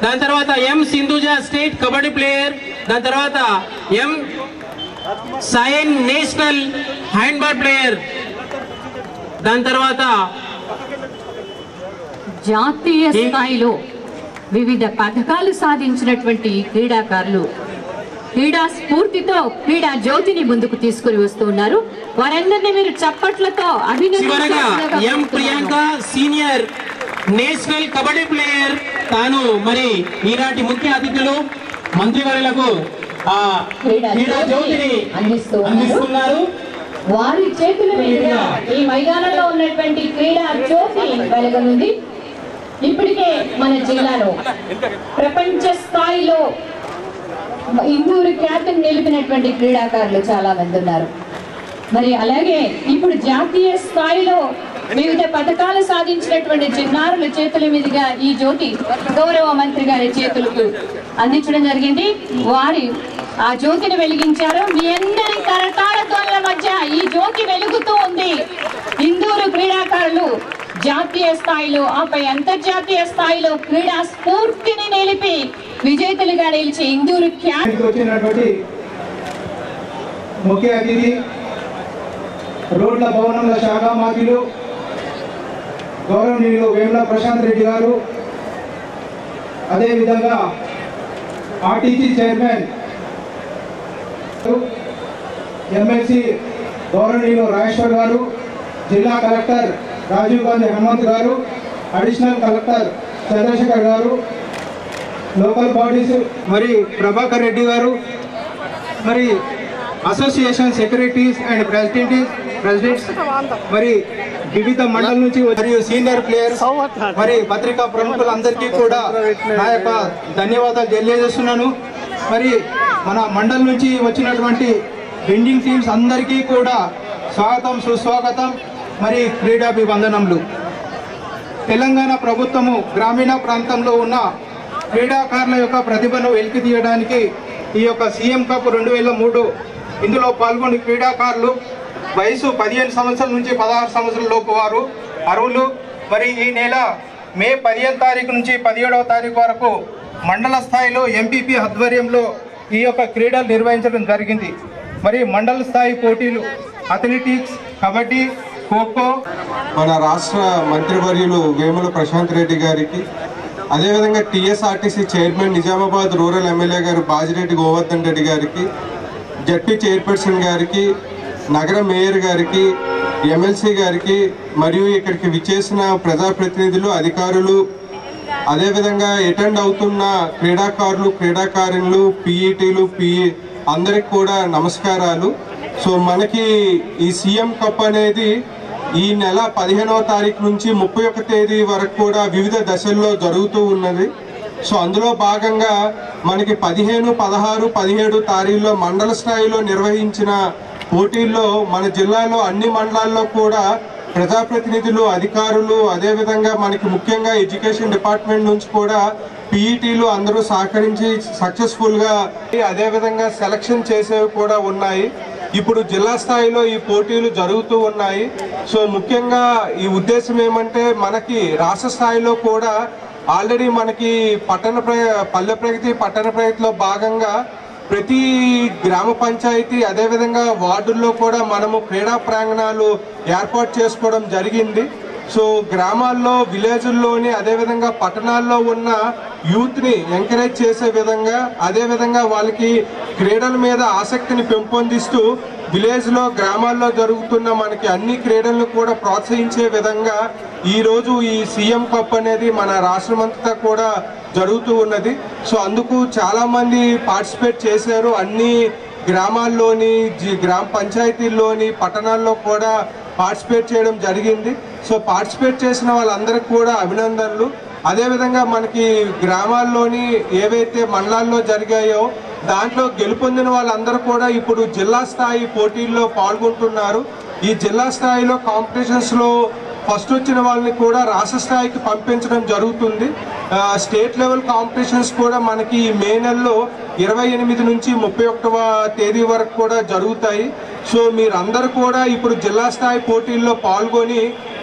దాని తర్వాత M Sindhuja state kabaddi player దాని తర్వాత ఎం సైన్ నేషనల్ హ్యాండ్బాల్ ప్లేయర్ దాని తర్వాత జాతీయ స్థాయిలో వివిధ పథకాలు సాధించినటువంటి క్రీడాకారులు క్రీడా స్ఫూర్తితో క్రీడా జ్యోతిని ముందుకు తీసుకుని వస్తూ ఉన్నారు వారందరినీ మీరు చప్పట్లతో చివరగా అభినందించాల్సిందిగా M Priyanka senior national kabaddi player తాను మరి ఈనాటి ముఖ్య అతిథులు మంత్రివర్యులకు ఆ క్రీడా క్రీడా జ్యోతిని అందిస్తూ ఉన్నారు. అందిస్తున్నారు వారి చేతుల మీదుగా ఈ మైదానంలో ఉన్నటువంటి క్రీడా జ్యోతి వెలగనుంది ఇప్పటికే మన జిల్లాలో ప్రపంచ స్థాయిలో ఇందూరు ఖ్యాతిని నిలిపినటువంటి క్రీడాకారులు చాలా మంది ఉన్నారు మరి అలాగే ఇప్పుడు జాతీయ స్థాయిలో వివిధ పథకాలు సాధించినటువంటి చిన్నారుల చేతుల మీదుగా ఈ జ్యోతి గౌరవ మంత్రి గారి చేతులకు అందించడం జరిగింది వారి ఆ జ్యోతిని వెలిగించారు మీ అందరి కరతాళ ధ్వనుల మధ్య ఈ జ్యోతి వెలుగుతూ ఉంది ఇందూరు క్రీడాకారులు జాతీయ స్థాయిలో ఆపై అంతర్జాతీయ స్థాయిలో క్రీడా స్ఫూర్తిని నిలిపి విజేతలుగా నిలిచి ఇందూరు ఖ్యాతి ఇక్కడికి వచ్చినటువంటి ముఖ్య అతిథి రోడ్ల భవనముల శాఖ మాజీలు గౌరవనీయులు వేముల ప్రశాంత్ రెడ్డి గారు అదేవిధంగా ఆర్టీసీ చైర్మన్ ఎమ్మెల్సీ గౌరవనీయులు రాజేశ్వర్ గారు జిల్లా కలెక్టర్ రాజీవ్ గాంధీ హనుమంత్ గారు అడిషనల్ కలెక్టర్ చంద్రశేఖర్ గారు లోకల్ బాడీస్ మరి ప్రభాకర్ రెడ్డి గారు మరి association secretaries and president presidents మరి వివిధ మండలం నుంచి మరియు సీనియర్ ప్లేయర్స్ మరి పత్రికా ప్రముఖులందరికీ కూడా నా యొక్క ధన్యవాదాలు తెలియజేస్తున్నాను మరి మన మండలం నుంచి వచ్చినటువంటి బెండింగ్ టీమ్స్ అందరికీ కూడా స్వాగతం సుస్వాగతం మరి క్రీడాభివందనములు తెలంగాణ ప్రభుత్వము గ్రామీణ ప్రాంతంలో ఉన్న క్రీడాకారుల యొక్క ప్రతిభను వెలికి తీయడానికి ఈ యొక్క సీఎం కప్ రెండు వేల మూడు ఇందులో పాల్గొని క్రీడాకారులు వయసు పదిహేను సంవత్సరాల నుంచి పదహారు సంవత్సరాల లోపు వారు అర్హులు మరి ఈ నెల మే పదిహేను తారీఖు నుంచి పదిహేడవ తారీఖు వరకు మండల స్థాయిలో ఎంపీపీ ఆధ్వర్యంలో ఈ యొక్క క్రీడలు నిర్వహించడం జరిగింది మరి మండల స్థాయి పోటీలు అథ్లెటిక్స్ కబడ్డీ ఖోఖో మన రాష్ట్ర మంత్రివర్యులు వేముల ప్రశాంత్ రెడ్డి గారికి అదేవిధంగా TSRTC chairman Nizamabad rural MLA garu Bajireddy Govardhan Reddy గారికి జడ్పీ చైర్పర్సన్ గారికి నగర మేయర్ గారికి ఎమ్మెల్సీ గారికి మరియు ఇక్కడికి విచ్చేసిన ప్రజాప్రతినిధులు అధికారులు అదేవిధంగా అటెండ్ అవుతున్న క్రీడాకారులు క్రీడాకారిణులు పీఈటీలు పిఈ అందరికి కూడా నమస్కారాలు సో మనకి ఈ సీఎం కప్ అనేది ఈ నెల పదిహేనవ తారీఖు నుంచి ముప్పై ఒక తేదీ వరకు కూడా వివిధ దశల్లో జరుగుతూ ఉన్నది సో అందులో భాగంగా మనకి పదిహేను పదహారు పదిహేడు తారీఖులో మండల స్థాయిలో నిర్వహించిన పోటీల్లో మన జిల్లాలో అన్ని మండలాల్లో కూడా ప్రజాప్రతినిధులు అధికారులు అదేవిధంగా మనకి ముఖ్యంగా ఎడ్యుకేషన్ డిపార్ట్మెంట్ నుంచి కూడా పీఈటీలు అందరూ సహకరించి సక్సెస్ఫుల్గా అదేవిధంగా సెలక్షన్ చేసేవి కూడా ఉన్నాయి ఇప్పుడు జిల్లా స్థాయిలో ఈ పోటీలు జరుగుతూ ఉన్నాయి సో ముఖ్యంగా ఈ ఉద్దేశం ఏమంటే మనకి రాష్ట్ర స్థాయిలో కూడా ఆల్రెడీ మనకి పట్టణ ప్ర పల్లె ప్రగతి పట్టణ ప్రగతిలో భాగంగా ప్రతి గ్రామ పంచాయతీ అదేవిధంగా వార్డుల్లో కూడా మనము క్రీడా ప్రాంగణాలు ఏర్పాటు చేసుకోవడం జరిగింది సో గ్రామాల్లో విలేజుల్లోని అదేవిధంగా పట్టణాల్లో ఉన్న యూత్ని ఎంకరేజ్ చేసే విధంగా అదేవిధంగా వాళ్ళకి క్రీడల మీద ఆసక్తిని పెంపొందిస్తూ విలేజ్లో గ్రామాల్లో జరుగుతున్న మనకి అన్ని క్రీడలను కూడా ప్రోత్సహించే విధంగా ఈరోజు ఈ సీఎం కప్ అనేది మన రాష్ట్రమంతటా కూడా జరుగుతూ ఉన్నది సో అందుకు చాలామంది పార్టిసిపేట్ చేశారు అన్ని గ్రామాల్లోని జి- గ్రామ పంచాయతీల్లోని పట్టణాల్లో కూడా పార్టిసిపేట్ చేయడం జరిగింది సో పార్టిసిపేట్ చేసిన వాళ్ళందరికీ కూడా అభినందనలు అదేవిధంగా మనకి గ్రామాల్లోని ఏవైతే మండలాల్లో జరిగాయో దాంట్లో గెలుపొందిన వాళ్ళందరూ కూడా ఇప్పుడు జిల్లా స్థాయి పోటీల్లో పాల్గొంటున్నారు ఈ జిల్లా స్థాయిలో కాంపిటీషన్స్లో ఫస్ట్ వచ్చిన వాళ్ళని కూడా రాష్ట్ర స్థాయికి పంపించడం జరుగుతుంది ఆ, స్టేట్ లెవెల్ కాంపిటీషన్స్ కూడా మనకి ఈ మే నెలలో ఇరవై ఎనిమిది నుంచి ముప్పై ఒకటవ తేదీ వరకు కూడా జరుగుతాయి సో మీరందరూ కూడా ఇప్పుడు జిల్లా స్థాయి పోటీల్లో పాల్గొని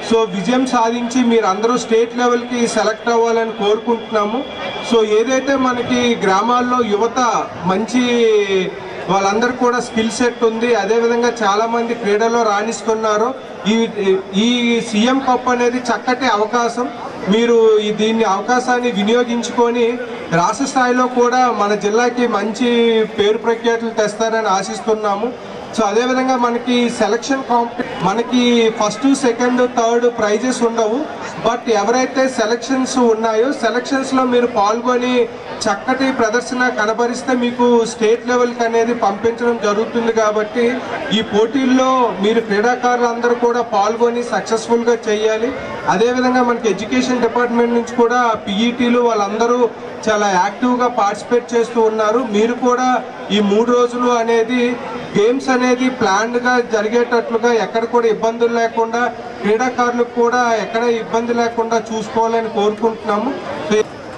సో విజయం సాధించి మీరు అందరూ స్టేట్ లెవెల్కి సెలెక్ట్ అవ్వాలని కోరుకుంటున్నాము సో ఏదైతే మనకి గ్రామాల్లో యువత మంచి వాళ్ళందరికీ కూడా స్కిల్ సెట్ ఉంది అదేవిధంగా చాలా మంది క్రీడలో రాణిస్తున్నారు ఈ ఈ సీఎం కప్ అనేది చక్కటి అవకాశం మీరు ఈ దీన్ని అవకాశాన్ని వినియోగించుకొని రాష్ట్ర స్థాయిలో కూడా మన జిల్లాకి మంచి పేరు ప్రఖ్యాతులు తెస్తారని ఆశిస్తున్నాము సో అదేవిధంగా మనకి సెలక్షన్ కాంపి మనకి ఫస్ట్ సెకండ్ థర్డ్ ప్రైజెస్ ఉండవు బట్ ఎవరైతే సెలక్షన్స్ ఉన్నాయో సెలక్షన్స్లో మీరు పాల్గొని చక్కటి ప్రదర్శన కనబరిస్తే మీకు స్టేట్ లెవెల్కి అనేది పంపించడం జరుగుతుంది కాబట్టి ఈ పోటీల్లో మీరు క్రీడాకారులు అందరూ కూడా పాల్గొని సక్సెస్ఫుల్గా చేయాలి అదేవిధంగా మనకి ఎడ్యుకేషన్ డిపార్ట్మెంట్ నుంచి కూడా పీఈటీలు వాళ్ళందరూ చాలా యాక్టివ్గా పార్టిసిపేట్ చేస్తూ ఉన్నారు మీరు కూడా ఈ మూడు రోజులు అనేది గేమ్స్ అనేది ప్లాన్డ్గా జరిగేటట్లుగా ఎక్కడ కూడా ఇబ్బందులు లేకుండా క్రీడాకారులకు కూడా ఎక్కడ ఇబ్బంది లేకుండా చూసుకోవాలని కోరుకుంటున్నాము సో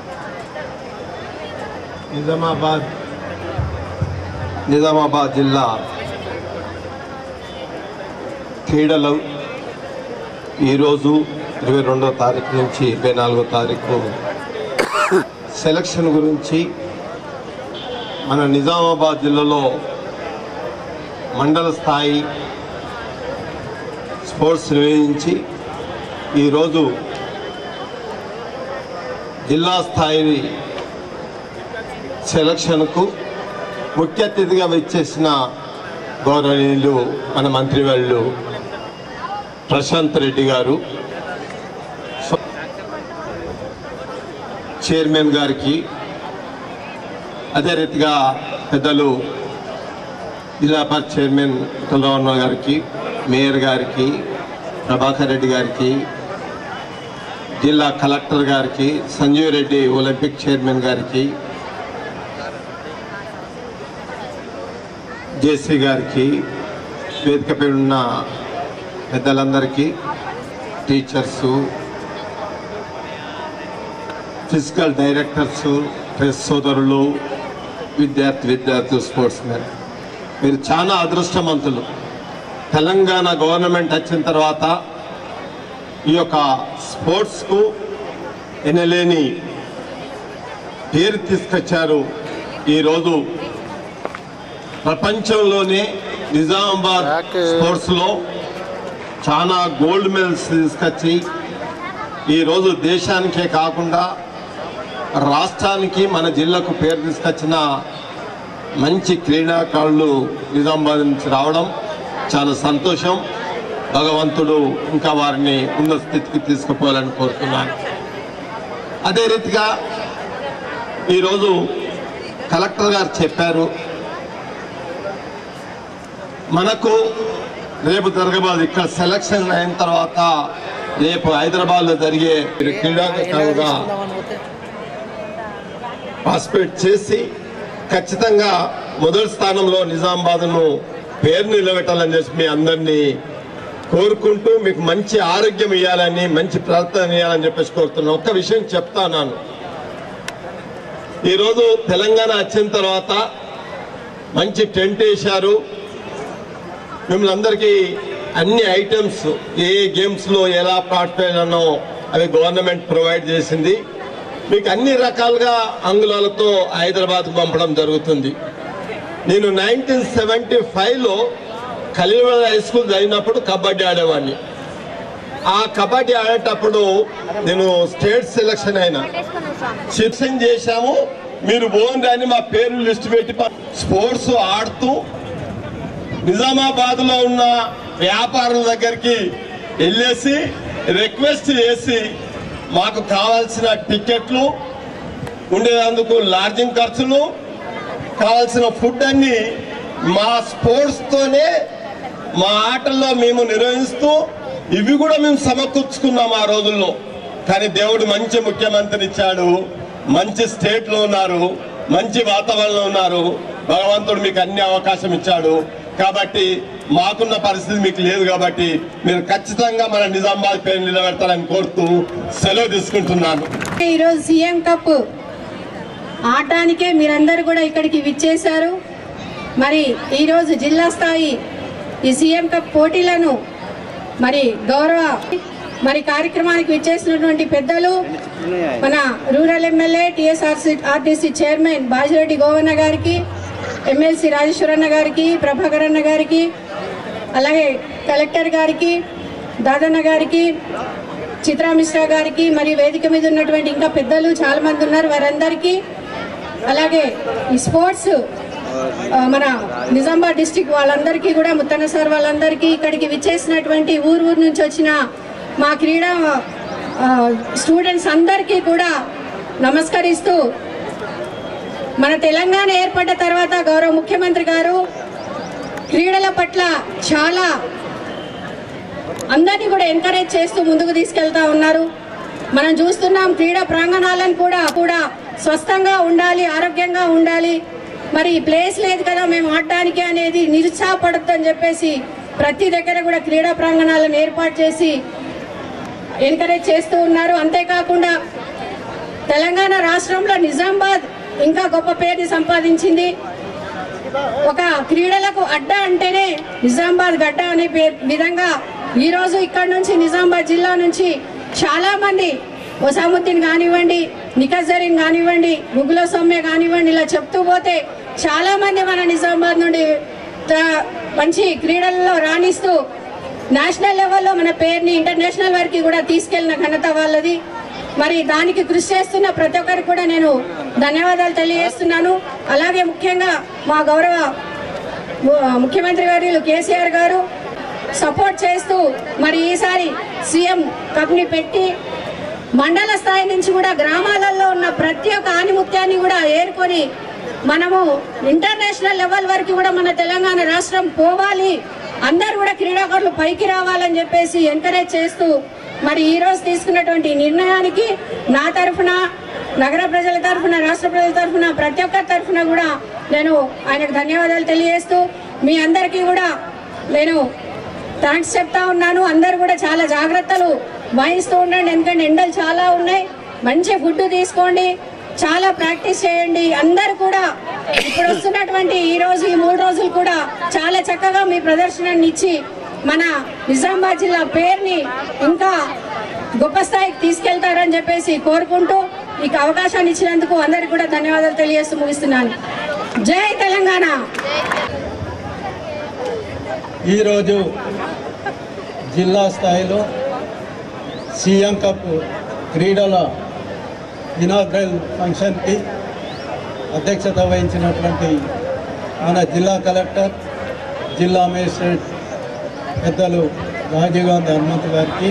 నిజామాబాద్ నిజామాబాద్ జిల్లా క్రీడలు ఈరోజు ఇరవై రెండో తారీఖు నుంచి ఇరవై నాలుగో తారీఖు సెలక్షన్ గురించి మన నిజామాబాద్ జిల్లాలో మండల స్థాయి స్పోర్ట్స్ నిర్వహించి ఈరోజు జిల్లా స్థాయి సెలక్షన్కు ముఖ్య అతిథిగా వచ్చేసిన గౌరవనీయులు మన మంత్రివర్యులు ప్రశాంత్ రెడ్డి గారు చైర్మన్ గారికి అదే రీతిగా పెద్దలు జిల్లా పరిషత్ చైర్మన్ తులరావు గారికి మేయర్ గారికి ప్రభాకర్ రెడ్డి గారికి జిల్లా కలెక్టర్ గారికి సంజీవ్ రెడ్డి ఒలింపిక్ చైర్మన్ గారికి జేసీ గారికి వేదికపై ఉన్న పెద్దలందరికీ టీచర్సు ఫిజికల్ డైరెక్టర్సు ప్రెస్ సోదరులు విద్యార్థి విద్యార్థులు స్పోర్ట్స్ మెన్ మీరు చాలా అదృష్టవంతులు తెలంగాణ గవర్నమెంట్ వచ్చిన తర్వాత ఈ యొక్క స్పోర్ట్స్కు ఎనలేని పేరు తీసుకొచ్చారు ఈరోజు ప్రపంచంలోనే నిజామాబాద్ స్పోర్ట్స్లో చాలా గోల్డ్ మెడల్స్ తీసుకొచ్చి ఈరోజు దేశానికే కాకుండా రాష్ట్రానికి మన జిల్లాకు పేరు తీసుకొచ్చిన మంచి క్రీడాకారులు నిజామాబాద్ నుంచి రావడం చాలా సంతోషం భగవంతుడు ఇంకా వారిని ఉన్నత స్థితికి తీసుకుపోవాలని కోరుతున్నాను అదే రీతిగా ఈరోజు కలెక్టర్ గారు చెప్పారు మనకు రేపు జరగబోదు ఇక్కడ సెలక్షన్ అయిన తర్వాత రేపు హైదరాబాద్లో జరిగే క్రీడాకారుగా పార్టిసిపేట్ చేసి ఖచ్చితంగా మొదటి స్థానంలో నిజామాబాద్ను పేరు నిలబెట్టాలని చెప్పి మీ అందరినీ కోరుకుంటూ మీకు మంచి ఆరోగ్యం ఇవ్వాలని మంచి ప్రవర్తన ఇవ్వాలని చెప్పేసి కోరుతున్నాను ఒక్క విషయం చెప్తాను ఈరోజు తెలంగాణ వచ్చిన తర్వాత మంచి టెంట్ వేశారు మిమ్మల్ని అందరికీ అన్ని ఐటమ్స్ ఏ ఏ గేమ్స్లో ఎలా పార్టిసిపేట్ అన్నో అవి గవర్నమెంట్ ప్రొవైడ్ చేసింది మీకు అన్ని రకాలుగా అంగుళాలతో హైదరాబాద్ పంపడం జరుగుతుంది నేను నైన్టీన్ సెవెంటీ ఫైవ్లో ఖలీల్వాడ్ హై స్కూల్ చదివినప్పుడు కబడ్డీ ఆడేవాడిని ఆ కబడ్డీ ఆడేటప్పుడు నేను స్టేట్ సెలక్షన్ అయినా సెలక్షన్ చేశాము మీరు పోండి అని మా పేర్లు లిస్ట్ పెట్టి ప- స్పోర్ట్స్ ఆడుతూ నిజామాబాద్ లో ఉన్న వ్యాపారుల దగ్గరికి వెళ్ళేసి రిక్వెస్ట్ చేసి మాకు కావాల్సిన టికెట్లు ఉండేందుకు లాడ్జింగ్ ఖర్చులు కావాల్సిన ఫుడ్ అన్ని మా స్పోర్ట్స్ తోనే మా ఆటల్లో మేము నిర్వహిస్తూ ఇవి కూడా మేము సమకూర్చుకున్నాం ఆ రోజుల్లో కానీ దేవుడు మంచి ముఖ్యమంత్రిని ఇచ్చాడు మంచి స్టేట్ లో ఉన్నారు మంచి వాతావరణంలో ఉన్నారు భగవంతుడు మీకు అన్ని అవకాశం ఇచ్చాడు కాబట్టి మాకున్న పరిస్థితి మీకు లేదు కాబట్టి మీరు ఖచ్చితంగా మన నిజామాబాద్ పేరు నిలబెడతారని కోరుతూ సెలవు తీసుకుంటున్నాను ఈరోజు సీఎం కప్ ఆడటానికే మీరందరూ కూడా ఇక్కడికి విచ్చేశారు మరి ఈరోజు జిల్లా స్థాయి ఈ సీఎం కప్ పోటీలను మరి గౌరవ మరి కార్యక్రమానికి విచ్చేసినటువంటి పెద్దలు మన rural MLA TSRC RTC chairman Bajireddy Govanna గారికి ఎమ్మెల్సీ రాజేశ్వరన్న గారికి ప్రభాకర్ అన్న గారికి అలాగే కలెక్టర్ గారికి దాదన్న గారికి చిత్రా మిశ్రా గారికి మరియు వేదిక మీద ఉన్నటువంటి ఇంకా పెద్దలు చాలా మంది ఉన్నారు వారందరికీ అలాగే ఈ స్పోర్ట్స్ ఆ, మన నిజామాబాద్ డిస్టిక్ వాళ్ళందరికీ కూడా ముత్తన్న సార్ వాళ్ళందరికీ ఇక్కడికి విచ్చేసినటువంటి ఊరు ఊరు నుంచి వచ్చిన మా క్రీడా ఆ, స్టూడెంట్స్ అందరికీ కూడా నమస్కరిస్తూ మన తెలంగాణ ఏర్పడ్డ తర్వాత గౌరవ ముఖ్యమంత్రి గారు క్రీడల పట్ల చాలా అందరినీ కూడా ఎంకరేజ్ చేస్తూ ముందుకు తీసుకెళ్తా ఉన్నారు మనం చూస్తున్నాం క్రీడా ప్రాంగణాలను కూడా కూడా స్వస్థంగా ఉండాలి ఆరోగ్యంగా ఉండాలి మరి ప్లేస్ లేదు కదా మేము ఆడడానికి అనేది నిరుత్సాహపడద్దు అని చెప్పేసి ప్రతి దగ్గర కూడా క్రీడా ప్రాంగణాలను ఏర్పాటు చేసి ఎంకరేజ్ చేస్తూ ఉన్నారు అంతేకాకుండా తెలంగాణ రాష్ట్రంలో నిజామాబాద్ ఇంకా గొప్ప పేరుని సంపాదించింది ఒక క్రీడలకు అడ్డ అంటేనే నిజామాబాద్ గడ్డ అనే పేరు విధంగా ఈ రోజు ఇక్కడ నుంచి నిజామాబాద్ జిల్లా నుంచి చాలా మంది ఒసాముద్దీన్ కానివ్వండి నికజరీన్ కానివ్వండి గుగుల సౌమ్య కానివ్వండి ఇలా చెప్తూ పోతే చాలా మంది మన నిజామాబాద్ నుండి త- మంచి క్రీడల్లో రాణిస్తూ నేషనల్ లెవెల్లో మన పేరుని ఇంటర్నేషనల్ వరకు కూడా తీసుకెళ్లిన ఘనత వాళ్ళది మరి దానికి కృషి చేస్తున్న ప్రతి ఒక్కరికి కూడా నేను ధన్యవాదాలు తెలియజేస్తున్నాను అలాగే ముఖ్యంగా మా గౌరవ ము- ముఖ్యమంత్రి వర్యులు కేసీఆర్ గారు సపోర్ట్ చేస్తూ మరి ఈసారి సీఎం కప్ని పెట్టి మండల స్థాయి నుంచి కూడా గ్రామాలలో ఉన్న ప్రతి ఒక్క ఆనిముత్యాన్ని కూడా ఏరుకొని మనము ఇంటర్నేషనల్ లెవెల్ వరకు కూడా మన తెలంగాణ రాష్ట్రం పోవాలి అందరూ కూడా క్రీడాకారులు పైకి రావాలని చెప్పేసి ఎంకరేజ్ చేస్తూ మరి ఈ రోజు తీసుకున్నటువంటి నిర్ణయానికి నా తరఫున నగర ప్రజల తరఫున రాష్ట్ర ప్రజల తరఫున ప్రతి ఒక్కరి తరఫున కూడా నేను ఆయనకు ధన్యవాదాలు తెలియజేస్తూ మీ అందరికీ కూడా నేను థ్యాంక్స్ చెప్తా ఉన్నాను అందరు కూడా చాలా జాగ్రత్తలు వహిస్తూ ఉండండి ఎందుకంటే ఎండలు చాలా ఉన్నాయి మంచి ఫుడ్ తీసుకోండి చాలా ప్రాక్టీస్ చేయండి అందరు కూడా ఇప్పుడు వస్తున్నటువంటి ఈ రోజు ఈ మూడు రోజులు కూడా చాలా చక్కగా మీ ప్రదర్శనని ఇచ్చి మన నిజామాబాద్ జిల్లా పేరుని ఇంకా గొప్ప స్థాయికి తీసుకెళ్తారని చెప్పేసి కోరుకుంటూ మీకు అవకాశాన్ని ఇచ్చినందుకు అందరికి కూడా ధన్యవాదాలు తెలియజేస్తూ ముగిస్తున్నాను జై తెలంగాణ ఈరోజు జిల్లా స్థాయిలో సీఎం కప్ క్రీడల ఇనాగ్రల్ ఫంక్షన్కి అధ్యక్షత వహించినటువంటి మన జిల్లా కలెక్టర్ జిల్లా మేజిస్ట్రేట్ పెద్దలు రాజీవ్ గాంధీ హనుమంత్ గారికి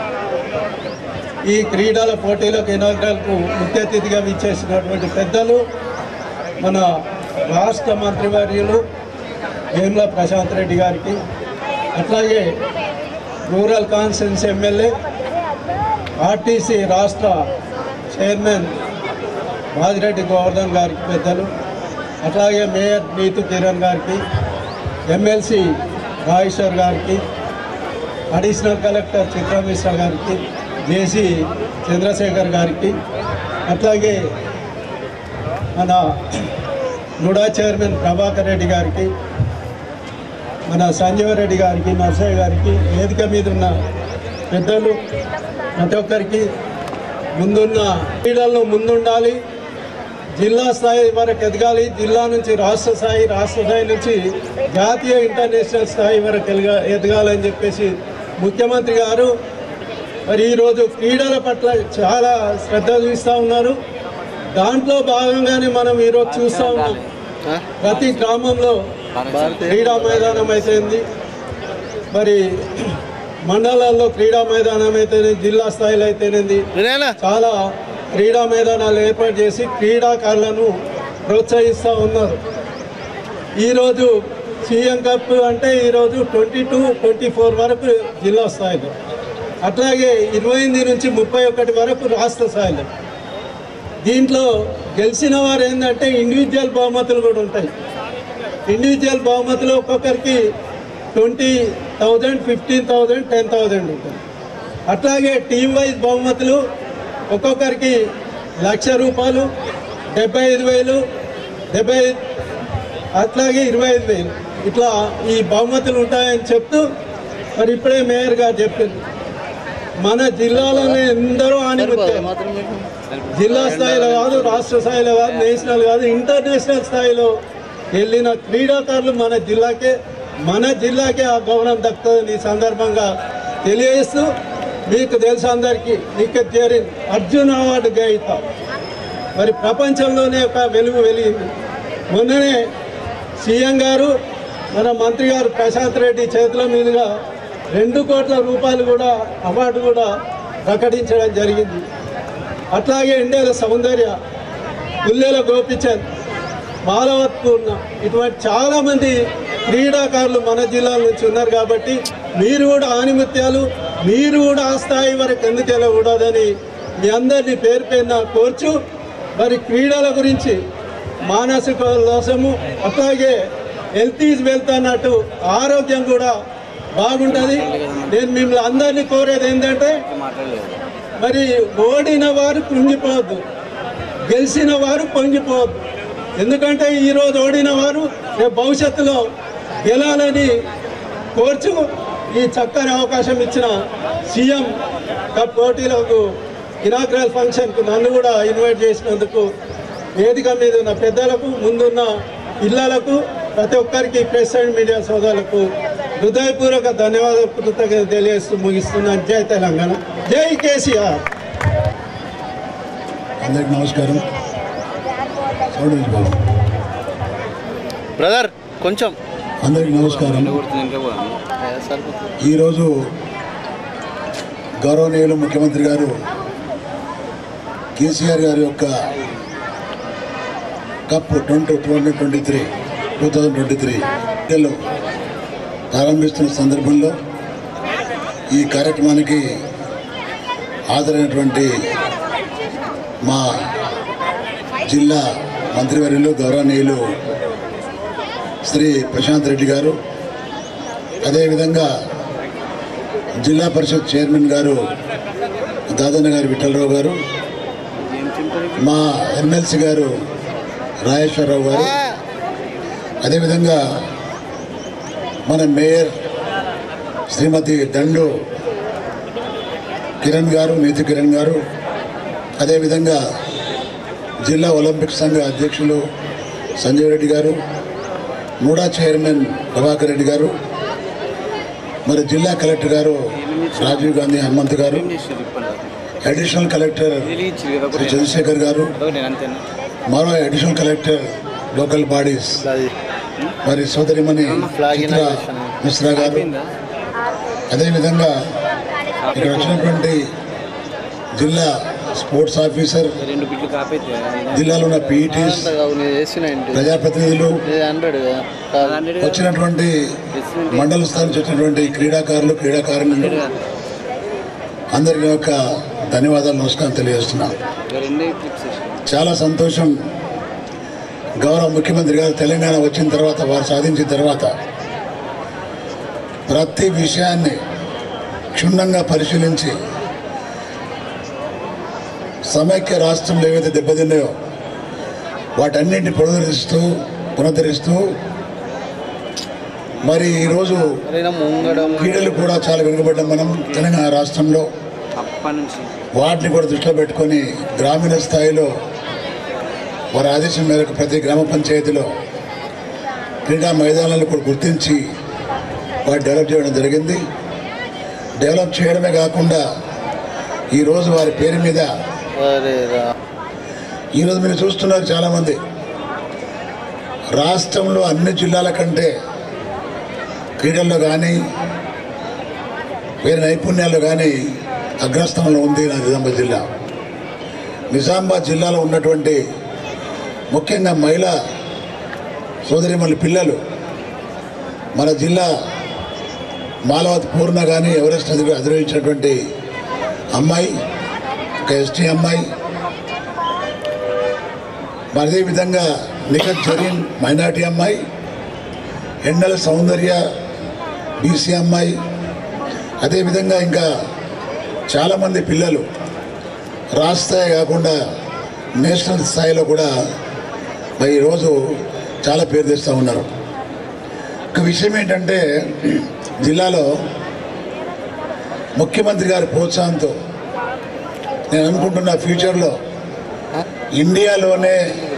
ఈ క్రీడల పోటీలకు ఇనాగ్రల్కు ముఖ్య అతిథిగా విచ్చేసినటువంటి పెద్దలు మన రాష్ట్ర మంత్రివర్యులు వేముల ప్రశాంత్ రెడ్డి గారికి అట్లాగే రూరల్ కాన్స్టిట్యున్సీ ఎమ్మెల్యే ఆర్టీసీ రాష్ట్ర చైర్మన్ బాజిరెడ్డి గోవర్ధన్ గారికి పెద్దలు అట్లాగే మేయర్ నీతు కిరణ్ గారికి ఎమ్మెల్సీ రాజేశ్వర్ గారికి అడిషనల్ కలెక్టర్ చిత్రమిశ్ర గారికి జేసీ చంద్రశేఖర్ గారికి అట్లాగే మన నుడా చైర్మన్ ప్రభాకర్ రెడ్డి గారికి మన సంజీవ రెడ్డి గారికి నర్సయ్య గారికి వేదిక మీద ఉన్న పెద్దలు ప్రతి ఒక్కరికి ముందున్న క్రీడల్లో ముందుండాలి జిల్లా స్థాయి వరకు ఎదగాలి జిల్లా నుంచి రాష్ట్ర స్థాయి రాష్ట్ర స్థాయి నుంచి జాతీయ ఇంటర్నేషనల్ స్థాయి వరకు ఎదగా ఎదగాలని చెప్పేసి ముఖ్యమంత్రి గారు మరి ఈరోజు క్రీడల పట్ల చాలా శ్రద్ధ చూస్తూ ఉన్నారు దాంట్లో భాగంగానే మనం ఈరోజు చూస్తూ ఉన్నాం ప్రతి గ్రామంలో క్రీడా మైదానం అయితేంది మరి మండలాల్లో క్రీడా మైదానం అయితేనే జిల్లా స్థాయిలో అయితేనేది చాలా క్రీడా మైదానాలు ఏర్పాటు చేసి క్రీడాకారులను ప్రోత్సహిస్తూ ఉన్నారు ఈరోజు సీఎం కప్ అంటే ఈరోజు ట్వంటీ టూ ట్వంటీ ఫోర్ వరకు జిల్లా స్థాయిలో అట్లాగే ఇరవై ఎనిమిది నుంచి ముప్పై ఒకటి వరకు రాష్ట్ర స్థాయిలో దీంట్లో గెలిచిన వారు ఏంటంటే ఇండివిజువల్ బహుమతులు కూడా ఉంటాయి ఇండివిజువల్ బహుమతులు ఒక్కొక్కరికి twenty thousand fifteen thousand ten thousand ఉంటుంది అట్లాగే టీమ్ వైజ్ బహుమతులు ఒక్కొక్కరికి లక్ష రూపాయలు డెబ్బై ఐదు వేలు డెబ్బై అట్లాగే ఇరవై ఐదు వేలు ఇట్లా ఈ బహుమతులు ఉంటాయని చెప్తూ మరి ఇప్పుడే మేయర్ గారు చెప్పింది మన జిల్లాలోనే ఎందరో ఆనిముత్యాలు జిల్లా స్థాయిలో కాదు రాష్ట్ర స్థాయిలో కాదు నేషనల్ కాదు ఇంటర్నేషనల్ స్థాయిలో వెళ్ళిన క్రీడాకారులు మన జిల్లాకే మన జిల్లాకే ఆ గౌరవం దక్కుతుందని ఈ సందర్భంగా తెలియజేస్తూ మీకు తెలుసు అందరికీ నిఖత్ జరీన్ అర్జున్ అవార్డు గ్రహీత మరి ప్రపంచంలోనే ఒక వెలుగు వెలిగింది మొన్ననే సీఎం గారు మన మంత్రి గారు ప్రశాంత్ రెడ్డి చేతుల మీదుగా రెండు కోట్ల రూపాయలు కూడా అవార్డు కూడా ప్రకటించడం జరిగింది అట్లాగే ఇండియాల సౌందర్య పుల్లెల గోపిచంద్ మాలవత్ పూర్ణ ఇటువంటి చాలామంది క్రీడాకారులు మన జిల్లాల నుంచి ఉన్నారు కాబట్టి మీరు కూడా ఆనిముత్యాలు మీరు కూడా ఆ స్థాయి వరకు ఎందుకు వెళ్ళకూడదని మీ అందరినీ పేరు పేరున కోర్చు మరి క్రీడల గురించి మానసిక ఉల్లాసము అట్లాగే హెల్త్ ఈజ్ వెల్త్ అన్నట్టు ఆరోగ్యం కూడా బాగుంటుంది నేను మిమ్మల్ని అందరినీ కోరేది ఏంటంటే మరి ఓడిన వారు కృంగిపోవద్దు గెలిచిన వారు పొంగిపోవద్దు ఎందుకంటే ఈరోజు ఓడిన వారు రేపు భవిష్యత్తులో గెలాలని కోర్చు ఈ చక్కని అవకాశం ఇచ్చిన సీఎం కప్ పోటీలకు ఇనాగ్రల్ ఫంక్షన్కు నన్ను కూడా ఇన్వైట్ చేసినందుకు వేదిక మీద ఉన్న పెద్దలకు ముందున్న పిల్లలకు ప్రతి ఒక్కరికి ప్రెస్ అండ్ మీడియా సోదరులకు హృదయపూర్వక ధన్యవాదాలు కృతజ్ఞత తెలియజేస్తూ ముగిస్తున్నాను జై తెలంగాణ జై కేసీఆర్ అందరికి నమస్కారం సౌండ్ నుంచి బాబు బ్రదర్ కొంచెం అందరికి నమస్కారం ఈరోజు గౌరవనీయులు ముఖ్యమంత్రి గారు కేసీఆర్ గారి యొక్క cup twenty twenty twenty three two thousand twenty three ప్రారంభిస్తున్న సందర్భంలో ఈ కార్యక్రమానికి హాజరైనటువంటి మా జిల్లా మంత్రివర్యులు గౌరవనీయులు శ్రీ ప్రశాంత్ రెడ్డి గారు అదేవిధంగా జిల్లా పరిషత్ చైర్మన్ గారు దాదన్న గారు విఠలరావు గారు మా ఎమ్మెల్సీ గారు రాజేశ్వరరావు గారు అదేవిధంగా మన మేయర్ శ్రీమతి దండు కిరణ్ గారు నీతి కిరణ్ గారు అదేవిధంగా జిల్లా ఒలింపిక్ సంఘ అధ్యక్షులు సంజయ్ రెడ్డి గారు నూడా చైర్మన్ ప్రభాకర్ రెడ్డి గారు మరి జిల్లా కలెక్టర్ గారు రాజీవ్ గాంధీ హనుమంత్ గారు అడిషనల్ కలెక్టర్ శ్రీ చంద్రశేఖర్ గారు మరో అడిషనల్ కలెక్టర్ లోకల్ బాడీస్ మరి సోదరిమణి చిత్ర మిశ్రా గారు అదేవిధంగా ఇక్కడ వచ్చినటువంటి జిల్లా స్పోర్ట్స్ ఆఫీసర్ రెండు బిడ్లు కాపైతే జిల్లాలో ఉన్న పీఈటీస్ వేసినాయండి ప్రజాప్రతినిధులు హండ్రెడ్ వచ్చినటువంటి మండల స్థాయి నుంచి వచ్చినటువంటి క్రీడాకారులు క్రీడాకారులు అందరి యొక్క ధన్యవాదాలు నమస్కారం తెలియజేస్తున్నాను రెండే క్లిప్స్ చాలా సంతోషం గౌరవ ముఖ్యమంత్రి గారు తెలంగాణ వచ్చిన తర్వాత వారు సాధించిన తర్వాత ప్రతి విషయాన్ని క్షుణ్ణంగా పరిశీలించి సమైక్య రాష్ట్రంలో ఏవైతే దెబ్బతిన్నాయో వాటన్నింటిని పునరుద్ధరిస్తూ పునరుద్ధరిస్తూ మరి ఈరోజు ముంగడం క్రీడలు కూడా చాలా వెనుకబడ్డాం మనం తెలంగాణ రాష్ట్రంలో అప్పటి నుంచి వాటిని కూడా దృష్టిలో పెట్టుకొని గ్రామీణ స్థాయిలో వారి ఆదేశం మేరకు ప్రతి గ్రామ పంచాయతీలో క్రీడా మైదానాలను కూడా గుర్తించి వాటి డెవలప్ చేయడం జరిగింది డెవలప్ చేయడమే కాకుండా ఈరోజు వారి పేరు మీద అరే రా ఈరోజు మీరు చూస్తున్నారు చాలామంది రాష్ట్రంలో అన్ని జిల్లాల కంటే క్రీడల్లో కానీ వేరే నైపుణ్యాల్లో కానీ అగ్రస్థానంలో ఉంది నా నిజామాబాద్ జిల్లా నిజామాబాద్ జిల్లాలో ఉన్నటువంటి ముఖ్యంగా మహిళా సోదరిమణుల పిల్లలు మన జిల్లా మాలవత్ పూర్ణ కానీ ఎవరెస్ట్ అధిర అధిరోహించినటువంటి అమ్మాయి ఒక ఎస్టీ అమ్మాయి మరి అదేవిధంగా నిఖత్ జరీన్ మైనార్టీ అమ్మాయి ఎండల సౌందర్య బీసీ అమ్మాయి అదేవిధంగా ఇంకా చాలామంది పిల్లలు రాష్ట్ర స్థాయి కాకుండా నేషనల్ స్థాయిలో కూడా మరి ఈరోజు చాలా పేరు తెస్తూ ఉన్నారు ఒక విషయం ఏంటంటే జిల్లాలో ముఖ్యమంత్రి గారి ప్రోత్సాహంతో నేను అనుకుంటున్న ఫ్యూచర్లో ఇండియాలోనే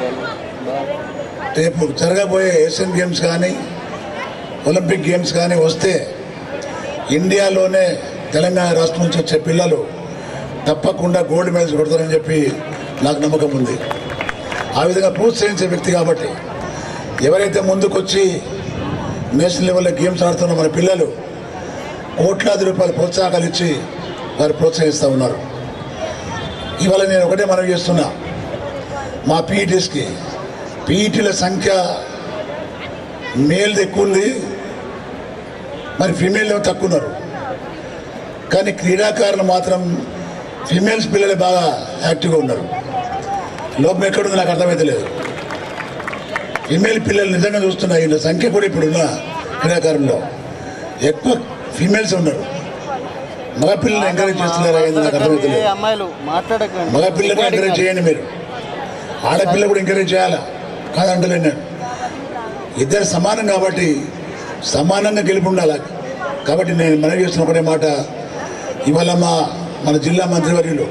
రేపు జరగబోయే ఏషియన్ గేమ్స్ కానీ ఒలింపిక్ గేమ్స్ కానీ వస్తే ఇండియాలోనే తెలంగాణ రాష్ట్రం నుంచి వచ్చే పిల్లలు తప్పకుండా గోల్డ్ మెడల్స్ కొడతారని చెప్పి నాకు నమ్మకం ఉంది ఆ విధంగా ప్రోత్సహించే వ్యక్తి కాబట్టి ఎవరైతే ముందుకొచ్చి నేషనల్ లెవెల్లో గేమ్స్ ఆడుతున్న మన పిల్లలు కోట్లాది రూపాయల ప్రోత్సాహకాలు ఇచ్చి వారు ప్రోత్సహిస్తూ ఉన్నారు ఇవాళ నేను ఒకటే మనవి చేస్తున్నా మా పీఈటీస్కి పీఈటీల సంఖ్య మేల్ది ఎక్కువ ఉంది మరి ఫీమేల్ తక్కువ ఉన్నారు కానీ క్రీడాకారులు మాత్రం ఫీమేల్స్ పిల్లలే బాగా యాక్టివ్గా ఉన్నారు లోపం ఎక్కడుంది నాకు అర్థమైతే లేదు ఫీమేల్ పిల్లలు నిజంగా చూస్తున్నా ఈయన సంఖ్య కూడా ఇప్పుడున్న క్రీడాకారుల్లో ఎక్కువ ఫీమేల్స్ ఉన్నారు మగపిల్లల్ని ఎంకరేజ్ చేస్తున్నారా ఏంది నాకు అర్థమైతే ఏ లేదు అమ్మాయిలు మాట్లాడకండి మగపిల్లలు ఎంకరేజ్ చేయండి మీరు ఆడపిల్ల కూడా ఎంకరేజ్ చేయాలా కాదంటలేను నేను ఇద్దరు సమానం కాబట్టి సమానంగా గెలుపు ఉండాలి కాబట్టి నేను మనవి చేస్తున్న ఒకటే మాట ఇవాళ మా మన జిల్లా మంత్రివర్యులు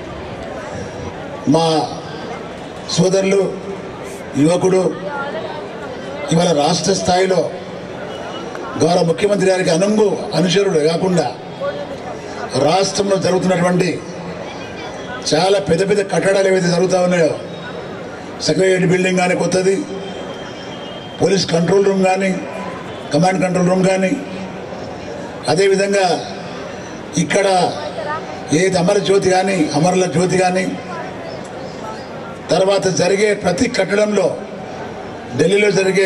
మా సోదరులు యువకుడు ఇవాళ రాష్ట్ర స్థాయిలో గౌరవ ముఖ్యమంత్రి గారికి అనుంగు అనుచరుడు కాకుండా రాష్ట్రంలో జరుగుతున్నటువంటి చాలా పెద్ద పెద్ద కట్టడాలు ఏవైతే జరుగుతూ ఉన్నాయో సెక్రటరీ బిల్డింగ్ కానీ కొత్తది పోలీస్ కంట్రోల్ రూమ్ కానీ కమాండ్ కంట్రోల్ రూమ్ కానీ అదేవిధంగా ఇక్కడ ఏది అమర జ్యోతి కానీ అమరుల జ్యోతి కానీ తర్వాత జరిగే ప్రతి కట్టడంలో ఢిల్లీలో జరిగే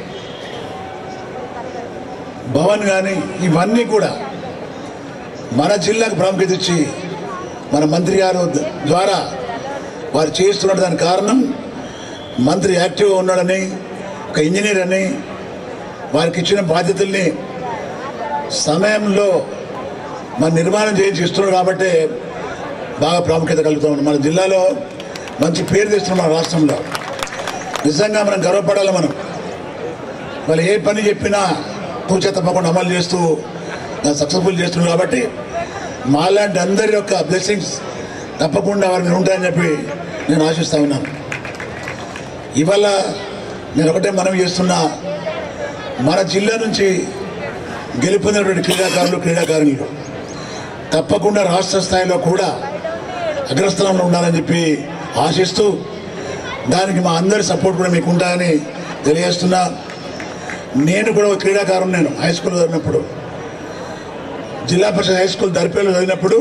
భవన్ కానీ ఇవన్నీ కూడా మన జిల్లాకు ప్రాముఖ్యత ఇచ్చి మన మంత్రి గారు ద్వారా వారు చేస్తున్న దానికి కారణం మంత్రి యాక్టివ్గా ఉన్నాడని ఒక ఇంజనీర్ అని వారికి ఇచ్చిన బాధ్యతల్ని సమయంలో మన నిర్మాణం చేయించి ఇస్తున్నాడు కాబట్టి బాగా ప్రాముఖ్యత కలుగుతూ ఉంది మన జిల్లాలో మంచి పేరు తెస్తున్నాం మన రాష్ట్రంలో నిజంగా మనం గర్వపడాలి మనం వాళ్ళు ఏ పని చెప్పినా తూచే తప్పకుండా అమలు చేస్తూ సక్సెస్ఫుల్ చేస్తున్నారు కాబట్టి మాలాంటి అందరి యొక్క బ్లెస్సింగ్స్ తప్పకుండా వారి మీద ఉంటాయని చెప్పి నేను ఆశిస్తా ఉన్నాను ఇవాళ నేను ఒకటే మనం చేస్తున్నా మన జిల్లా నుంచి గెలుపొందినటువంటి క్రీడాకారులు క్రీడాకారులు తప్పకుండా రాష్ట్ర స్థాయిలో కూడా అగ్రస్థానంలో ఉండాలని చెప్పి ఆశిస్తూ దానికి మా అందరి సపోర్ట్ కూడా మీకు ఉంటాయని తెలియజేస్తున్నా నేను కూడా ఒక క్రీడాకారుని నేను హై స్కూల్ చదివినప్పుడు జిల్లా పరిషత్ హై స్కూల్ దర్పేలో చదివినప్పుడు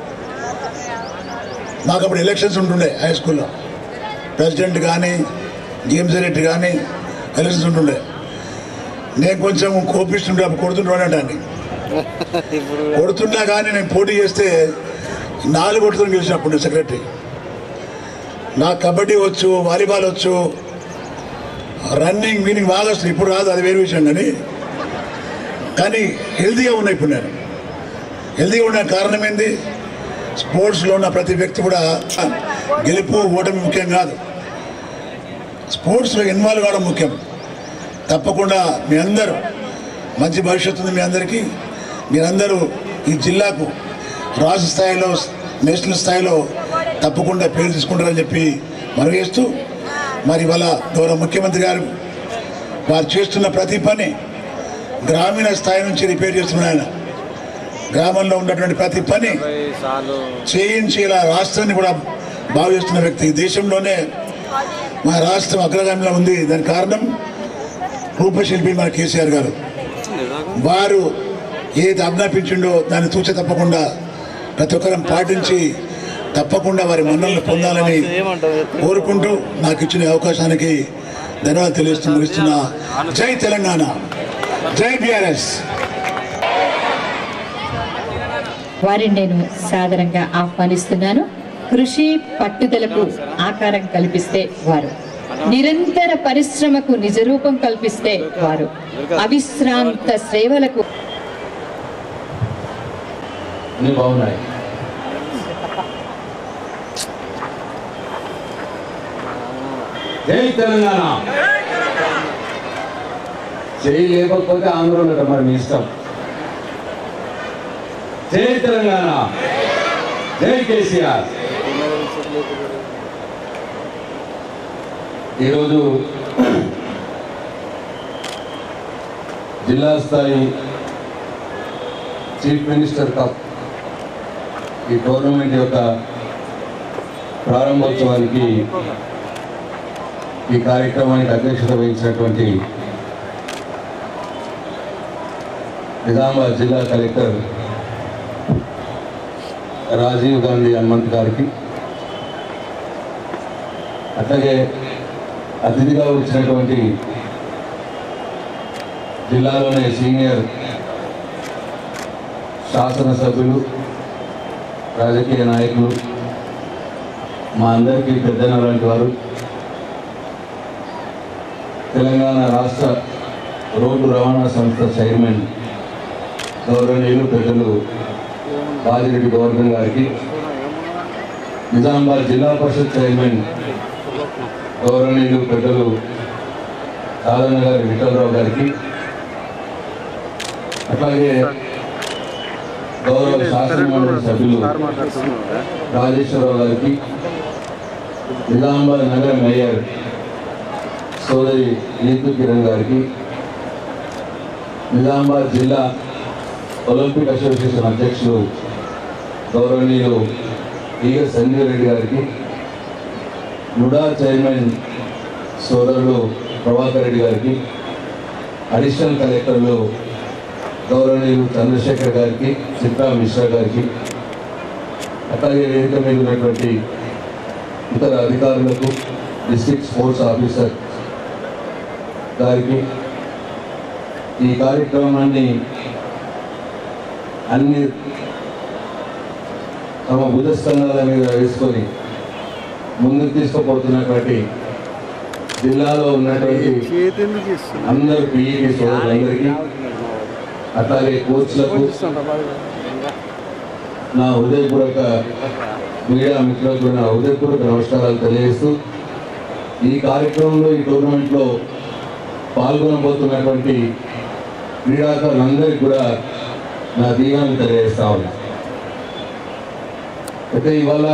మాకు అప్పుడు ఎలక్షన్స్ ఉంటుండే హై స్కూల్లో ప్రెసిడెంట్ కానీ గేమ్ సెక్రటరీ కానీ ఎలక్షన్స్ ఉంటుండే నేను కొంచెం కోపిస్తుంటే అప్పుడు కొడుతుంటాడండి ఇప్పుడు కొడుతున్నా కానీ నేను పోటీ చేస్తే నాలుగు కొడుతున్న గెలిచినప్పుడు నేను సెక్రటరీ నాకు కబడ్డీ వచ్చు వాలీబాల్ వచ్చు రన్నింగ్ మీనింగ్ బాగా వస్తుంది ఇప్పుడు రాదు అది వేరే విషయం కానీ కానీ హెల్తీగా ఉన్నా ఇప్పుడు నేను హెల్తీగా ఉన్న కారణం ఏంది స్పోర్ట్స్లో ఉన్న ప్రతి వ్యక్తి కూడా గెలుపు ఓటమి ముఖ్యం కాదు స్పోర్ట్స్లో ఇన్వాల్వ్ కావడం ముఖ్యం తప్పకుండా మీ అందరూ మంచి భవిష్యత్తు ఉంది మీ అందరికీ మీరందరూ ఈ జిల్లాకు రాష్ట్ర స్థాయిలో నేషనల్ స్థాయిలో తప్పకుండా పేరు తీసుకుంటారని చెప్పి మనవి చేస్తూ మరి ఇవాళ గౌరవ ముఖ్యమంత్రి గారు వారు చేస్తున్న ప్రతి పని గ్రామీణ స్థాయి నుంచి రిపేర్ చేస్తున్నారు ఆయన గ్రామంలో ఉన్నటువంటి ప్రతి పని చేయించి ఇలా రాష్ట్రాన్ని కూడా బాగు చేస్తున్న వ్యక్తి ఈ దేశంలోనే మన రాష్ట్రం అగ్రగామిలో ఉంది దానికి కారణం రూపశిల్పి మన కేసీఆర్ గారు వారు ఏది ఆజ్ఞాపించిండో దాన్ని తూచ తప్పకుండా ప్రతి ఒక్కరం పాటించి తప్పకుండా వారి మన్నలను పొందాలని కోరుకుంటూ నాకు ఇచ్చిన ఈ అవకాశానికి ధన్యవాదాలు తెలియజేస్తూ ముగిస్తున్నా జై తెలంగాణ జై బీఆర్ఎస్ వారిని నేను సాదరంగా ఆహ్వానిస్తున్నాను కృషి పట్టుదలకు ఆకారం కల్పిస్తే వారు నిరంతర పరిశ్రమకు నిజరూపం కల్పిస్తే వారు అవిశ్రాంత సేవలకు అన్ని బాగున్నాయి జై తెలంగాణ చేయి లేకపోతే ఆంధ్ర ఉండటం మరి మీ ఇష్టం జై తెలంగాణ జై కేసీఆర్ ఈరోజు జిల్లా స్థాయి చీఫ్ మినిస్టర్ కప్ ఈ టోర్నమెంట్ యొక్క ప్రారంభోత్సవానికి ఈ కార్యక్రమానికి అధ్యక్షత వహించినటువంటి నిజామాబాద్ జిల్లా కలెక్టర్ రాజీవ్ గాంధీ హనుమంత్ గారికి అట్లాగే అతిథిగా వచ్చినటువంటి జిల్లాలోనే సీనియర్ శాసనసభ్యులు రాజకీయ నాయకులు మా అందరికీ పెద్దన లాంటి వారు తెలంగాణ రాష్ట్ర రోడ్డు రవాణా సంస్థ చైర్మన్ గౌరవనీయులు పెద్దలు బాజిరెడ్డి గోవర్ధన్ గారికి నిజామాబాద్ జిల్లా పరిషత్ చైర్మన్ గౌరవనీయులు పెద్దలు సాధన గారి విఠలరావు గారికి అట్లాగే గౌరవ శాసనమండలి సభ్యులు రాజేశ్వరరావు గారికి నిజామాబాద్ నగర మేయర్ సోదరి నీతు కిరణ్ గారికి నిజామాబాద్ జిల్లా ఒలింపిక్ అసోసియేషన్ అధ్యక్షులు గౌరవనీయులు ఈగ సంజీవ్ రెడ్డి గారికి నుడా చైర్మన్ సోదరులు ప్రభాకర్ రెడ్డి గారికి అడిషనల్ కలెక్టర్లు గౌరవనీయులు చంద్రశేఖర్ గారికి చిత్రా మిశ్రా గారికి అట్లాగే వేదిక మీద ఉన్నటువంటి ఇతర అధికారులకు డిస్ట్రిక్ట్ స్పోర్ట్స్ ఆఫీసర్ గారికి ఈ కార్యక్రమాన్ని అన్ని తమ భుజస్కంధాల మీద వేసుకొని ముందుకు తీసుకుపోతున్నటువంటి జిల్లాలో ఉన్నటువంటి అందరు పిఈటి సోదరులందరికీ అట్లాగే కోచ్లకు నా హృదయపూర్వక మీడియా మిత్రులకు నా హృదయపూర్వక నమస్కారాలు తెలియజేస్తూ ఈ కార్యక్రమంలో ఈ టోర్నమెంట్లో పాల్గొనబోతున్నటువంటి క్రీడాకారులందరికీ కూడా నా దీవాన్ని తెలియజేస్తా ఉన్నా అయితే ఇవాళ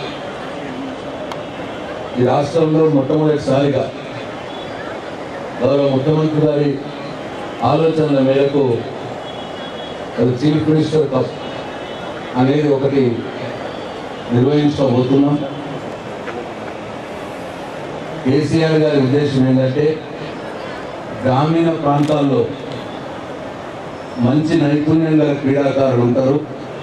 ఈ రాష్ట్రంలో మొట్టమొదటిసారిగా గౌరవ ముఖ్యమంత్రి గారి ఆలోచనల మేరకు అది చీఫ్ మినిస్టర్ కప్ అనేది ఒకటి నిర్వహించబోతున్నాం కేసీఆర్ గారి ఉద్దేశం ఏంటంటే గ్రామీణ ప్రాంతాల్లో మంచి నైపుణ్యం గల క్రీడాకారులు ఉంటారు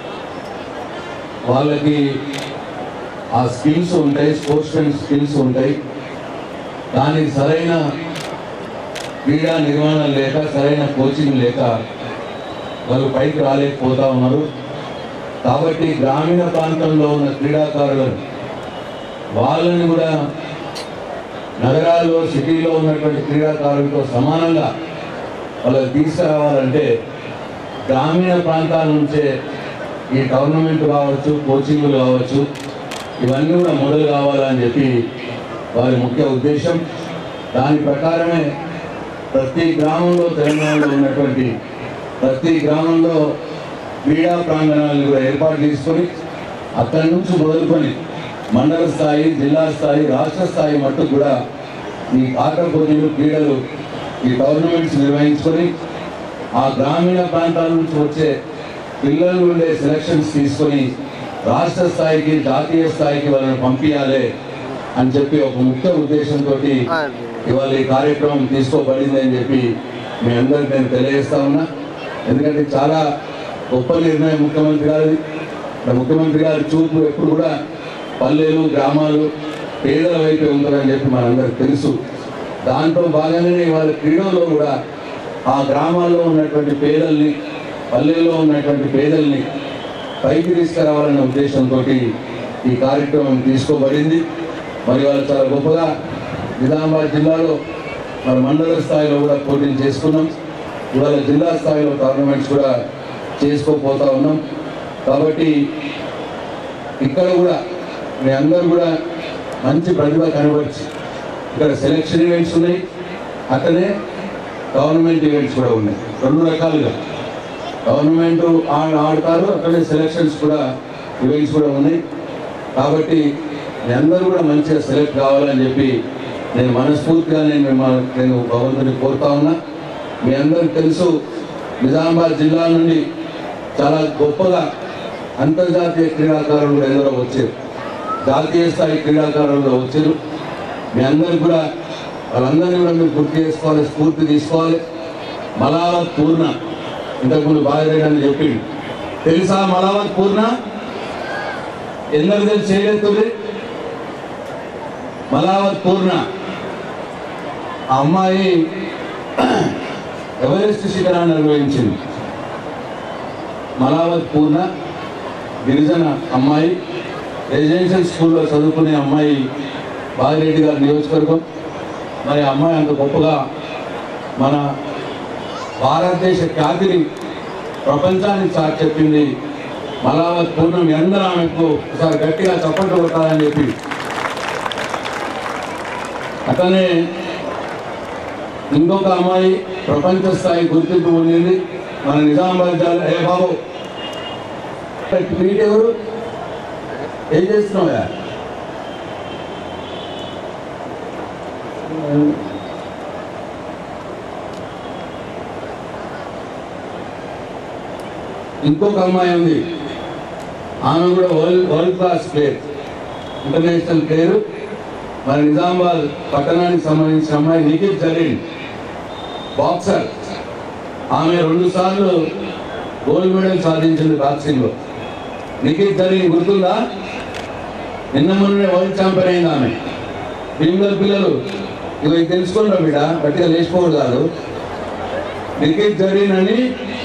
వాళ్ళకి ఆ స్కిల్స్ ఉంటాయి స్పోర్ట్స్మెన్ స్కిల్స్ ఉంటాయి దానికి సరైన క్రీడా నిర్వహణ లేక సరైన కోచింగ్ లేక వాళ్ళు పైకి రాలేకపోతా ఉన్నారు కాబట్టి గ్రామీణ ప్రాంతంలో ఉన్న క్రీడాకారులను వాళ్ళని కూడా నగరాల్లో సిటీలో ఉన్నటువంటి క్రీడాకారులతో సమానంగా వాళ్ళకి తీసుకురావాలంటే గ్రామీణ ప్రాంతాల నుంచే ఈ టోర్నమెంట్ కావచ్చు కోచింగ్లు కావచ్చు ఇవన్నీ కూడా మొదలు కావాలని చెప్పి వారి ముఖ్య ఉద్దేశం దాని ప్రకారమే ప్రతి గ్రామంలో తెలంగాణలో ఉన్నటువంటి ప్రతి గ్రామంలో క్రీడా ప్రాంగణాలను కూడా ఏర్పాటు చేసుకొని అక్కడి నుంచి మొదలుకొని మండల స్థాయి జిల్లా స్థాయి రాష్ట్ర స్థాయి మట్టుకు కూడా ఈ ఆట పోటీలు క్రీడలు ఈ టోర్నమెంట్స్ నిర్వహించుకొని ఆ గ్రామీణ ప్రాంతాల నుంచి వచ్చే పిల్లల నుండే సెలక్షన్స్ తీసుకొని రాష్ట్ర స్థాయికి జాతీయ స్థాయికి వాళ్ళని పంపించాలి అని చెప్పి ఒక ముఖ్య ఉద్దేశంతో ఇవాళ ఈ కార్యక్రమం తీసుకోబడింది అని చెప్పి మీ అందరికి నేను తెలియజేస్తా ఉన్నా ఎందుకంటే చాలా గొప్ప నిర్ణయం ముఖ్యమంత్రి గారిది ఇక్కడ ముఖ్యమంత్రి గారి చూపు ఎప్పుడు కూడా పల్లెలు గ్రామాలు పేదల వైపే ఉందని చెప్పి మనందరికి తెలుసు దాంట్లో భాగంగానే ఇవాళ క్రీడల్లో కూడా ఆ గ్రామాల్లో ఉన్నటువంటి పేదల్ని పల్లెల్లో ఉన్నటువంటి పేదల్ని పైకి తీసుకురావాలన్న ఉద్దేశంతో ఈ కార్యక్రమం తీసుకోబడింది మరి వాళ్ళు చాలా గొప్పగా నిజామాబాద్ జిల్లాలో మరి మండల స్థాయిలో కూడా పోటీలు చేసుకున్నాం ఇవాళ జిల్లా స్థాయిలో టోర్నమెంట్స్ కూడా చేసుకోపోతా ఉన్నాం కాబట్టి ఇక్కడ కూడా మీ అందరూ కూడా మంచి ప్రతిభ కనబరిచి ఇక్కడ సెలక్షన్ ఈవెంట్స్ ఉన్నాయి అక్కడే గవర్నమెంట్ ఈవెంట్స్ కూడా ఉన్నాయి రెండు రకాలుగా గవర్నమెంట్ ఆ- ఆడతారు అక్కడే సెలక్షన్స్ కూడా ఈవెంట్స్ కూడా ఉన్నాయి కాబట్టి మీ అందరూ కూడా మంచిగా సెలెక్ట్ కావాలని చెప్పి నేను మనస్ఫూర్తిగా నేను మిమ్మల్ని నేను భగవంతుని కోరుతా ఉన్నా మీ అందరికి తెలుసు నిజామాబాద్ జిల్లా నుండి చాలా గొప్పగా అంతర్జాతీయ క్రీడాకారులు కూడా ఎందరో వచ్చారు జాతీయ స్థాయి క్రీడాకారులు కూడా వచ్చారు మీ అందరికి కూడా వాళ్ళందరినీ కూడా మీరు గుర్తు చేసుకోవాలి స్ఫూర్తి తీసుకోవాలి మలావత్ పూర్ణ ఇంతకుముందు బాగా అని చెప్పి తెలుసా మలావత్ పూర్ణ ఎందరు తెలిసి చేయలేదు మలావత్ పూర్ణ ఆ అమ్మాయి ఎవరెస్ట్ శిఖరాన్ని నిర్వహించింది మలావత్ పూర్ణ గిరిజన అమ్మాయి రెసిడెన్షియల్ స్కూల్లో చదువుకునే అమ్మాయి బాగిరెడ్డి గారి నియోజకవర్గం మరి ఆ అమ్మాయి అంత గొప్పగా మన భారతదేశ ఖ్యాతిని ప్రపంచానికి చాటి చెప్పింది మలావత్ పూర్ణం మీ అందరూ ఆమెకు ఒకసారి గట్టిగా చప్పట్లు కొట్టాలని చెప్పి అతనే ఇంకొక అమ్మాయి ప్రపంచ స్థాయి గుర్తింపు పొందింది మన నిజామాబాద్ జిల్లా ఏ బాబు మీట్ ఎవరు ఏం చేస్తున్నావా ఇంకొక అమ్మాయి ఉంది ఆమె కూడా world world class player international player మన నిజామాబాద్ పట్టణానికి సంబంధించిన అమ్మాయి నిఖిల్ జరీన్ బాక్సర్ ఆమె రెండు సార్లు గోల్డ్ మెడల్ సాధించింది బాక్సింగ్ లో నిఖిల్ జరీన్ గుర్తుందా నిన్న మొన్న వరల్డ్ ఛాంపియన్ అయింది ఆమె పిల్లలు పిల్లలు ఇవి తెలుసుకుంటాం బిడ్డ గట్టిగా లేచిపోకూడదు కాదు నిఖిల్ జరీన్ అని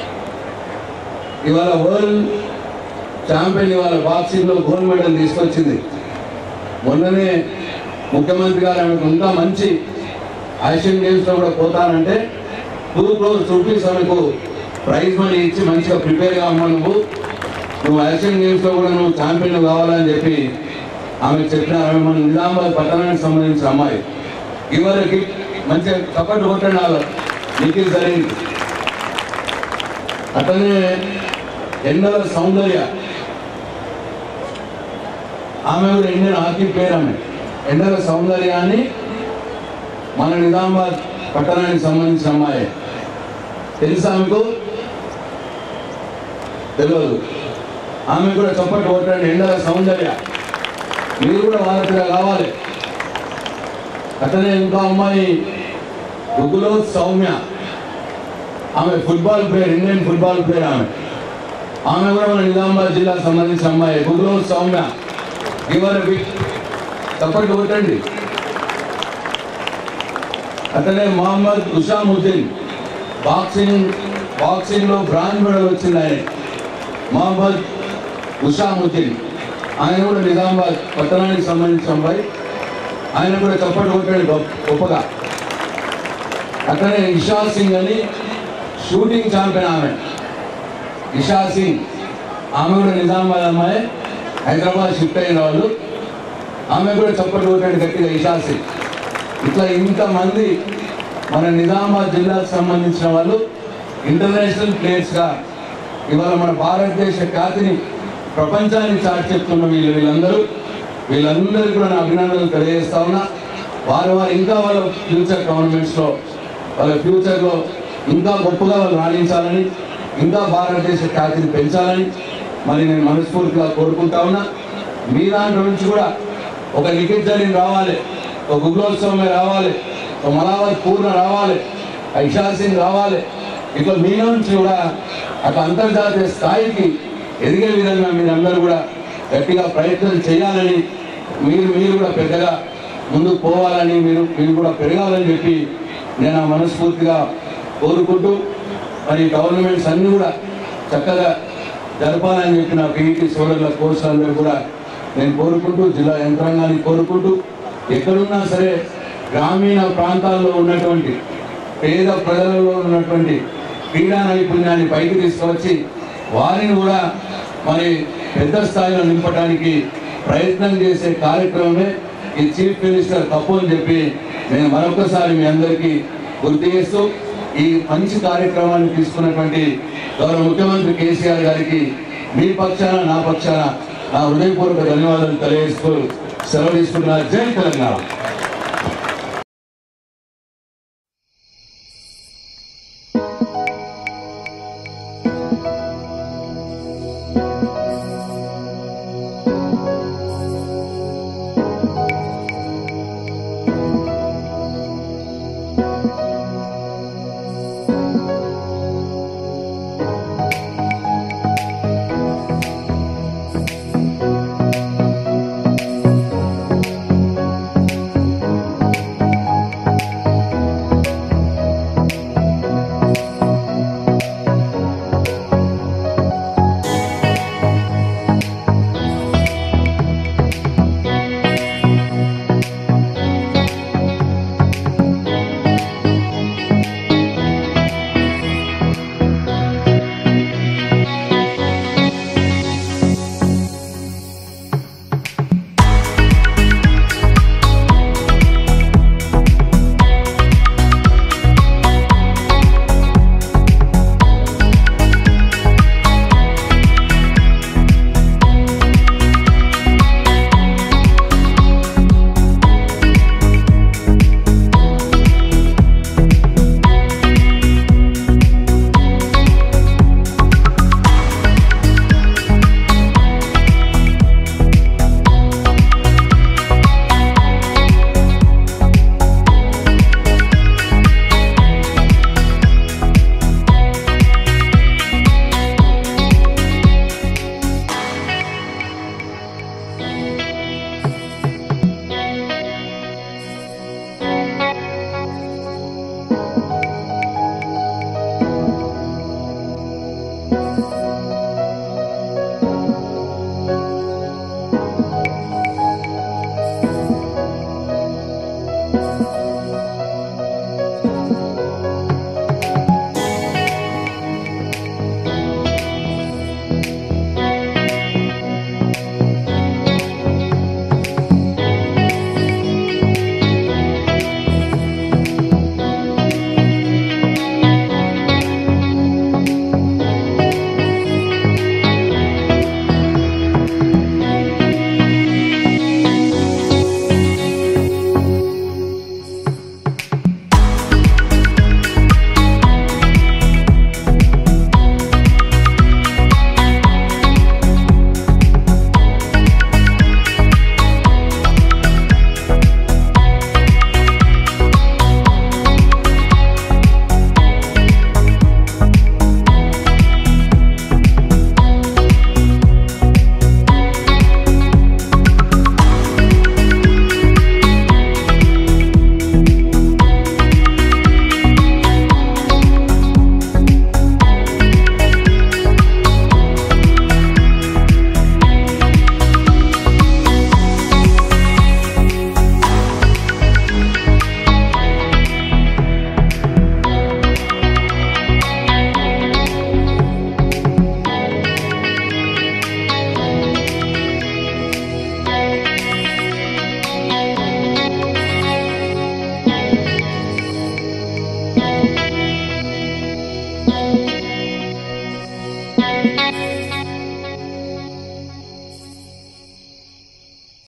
ఇవాళ వరల్డ్ ఛాంపియన్ ఇవాళ బాక్సింగ్ లో గోల్డ్ మెడల్ తీసుకొచ్చింది మొన్ననే ముఖ్యమంత్రి గారు ఆమెకు ఇంకా మంచి ఏషియన్ గేమ్స్ లో కూడా పోతానంటే టూ క్రోర్స్ రూపీస్ ఆమెకు ప్రైజ్ మనీ ఇచ్చి మంచిగా ప్రిపేర్ కావమ్మా నువ్వు నువ్వు ఏషియన్ గేమ్స్ లో కూడా నువ్వు ఛాంపియన్ కావాలని చెప్పి ఆమె చెప్పిన ఆమె మన నిజామాబాద్ పట్టణానికి సంబంధించిన అమ్మాయి ఇవరికి మంచిగా కప్పట్లు కొట్టండి వాళ్ళు నిఖిల్ జరిగింది అతనే ఎండల సౌందర్య ఆమె కూడా ఇండియన్ హాకీ పేరు ఆమె ఎండల సౌందర్య అని మన నిజామాబాద్ పట్టణానికి సంబంధించిన అమ్మాయి తెలుసా ఆమెకు తెలియదు ఆమె కూడా చప్పట్లు కొట్టండి ఎండల సౌందర్య మీరు కూడా వారసుగా కావాలి అతనే ఇంకో అమ్మాయి రుగులో సౌమ్య ఆమె football player Indian football player ఆమె ఆమె కూడా మన నిజామాబాద్ జిల్లాకు సంబంధించిన అమ్మాయి గుగ్లో సౌమ్య గివర్ బిట్ చప్పట్లు కొట్టండి అతనే మొహమ్మద్ ఉషాముద్దీన్ బాక్సింగ్ బాక్సింగ్ లో బ్రాంజ్ మెడల్ వచ్చింది ఆయన మొహమ్మద్ ఉషాముద్దీన్ ఆయన కూడా నిజామాబాద్ పట్టణానికి సంబంధించిన అమ్మాయి ఆయన కూడా చప్పట్లు కొట్టాడు గొప్ప- గొప్పగా అతనే ఇషా సింగ్ అని షూటింగ్ ఛాంపియన్ ఆమె ఇషా సింగ్ ఆమె కూడా నిజామాబాద్ అమ్మాయి హైదరాబాద్ షిఫ్ట్ అయిన వాళ్ళు ఆమె కూడా చప్పట్లు కొట్టాడు గట్టిగా ఇషా సింగ్ ఇట్లా ఇంతమంది మన నిజామాబాద్ జిల్లాకు సంబంధించిన వాళ్ళు ఇంటర్నేషనల్ ప్లేయర్స్గా ఇవాళ మన భారతదేశ ఖ్యాతిని ప్రపంచానికి చాటి చెప్తున్న వీళ్ళు వీళ్ళందరూ వీళ్ళందరికీ కూడా నా అభినందనలు తెలియజేస్తా ఉన్నా వారు వారు ఇంకా వాళ్ళ ఫ్యూచర్ గవర్నమెంట్స్లో వాళ్ళ ఫ్యూచర్లో ఇంకా గొప్పగా వాళ్ళు రాణించాలని ఇంకా భారతదేశ ఖ్యాతిని పెంచాలని మరి నేను మనస్ఫూర్తిగా కోరుకుంటా ఉన్నా మీ దాంట్లో నుంచి కూడా ఒక లిఖిత్ జరీన్ రావాలి ఒక గుగ్లోత్సవమే రావాలి ఒక మలావత్ పూర్ణ రావాలి ఐషా సింగ్ రావాలి ఇట్లా మీ నుంచి కూడా అటు అంతర్జాతీయ స్థాయికి ఎదిగే విధంగా మీరందరూ కూడా గట్టిగా ప్రయత్నం చేయాలని మీరు మీరు కూడా పెద్దగా ముందుకు పోవాలని మీరు మీరు కూడా పెరగాలని చెప్పి నేను ఆ మనస్ఫూర్తిగా కోరుకుంటూ మరి గవర్నమెంట్స్ అన్నీ కూడా చక్కగా జరపాలని చెప్పి నా పీఈటీ సోదరుల కోర్సులందరూ కూడా నేను కోరుకుంటూ జిల్లా యంత్రాంగాన్ని కోరుకుంటూ ఎక్కడున్నా సరే గ్రామీణ ప్రాంతాల్లో ఉన్నటువంటి పేద ప్రజలలో ఉన్నటువంటి క్రీడా నైపుణ్యాన్ని పైకి తీసుకువచ్చి వారిని కూడా మరి పెద్ద స్థాయిలో నింపడానికి ప్రయత్నం చేసే కార్యక్రమమే ఈ చీఫ్ మినిస్టర్ తప్పు అని చెప్పి నేను మరొకసారి మీ అందరికీ గుర్తు చేస్తూ ఈ మంచి కార్యక్రమాన్ని తీసుకున్నటువంటి గౌరవ ముఖ్యమంత్రి కేసీఆర్ గారికి మీ పక్షాన నా పక్షాన నా హృదయపూర్వక ధన్యవాదాలు తెలియజేస్తూ సెలవు తీసుకుంటున్నా జై తెలంగాణ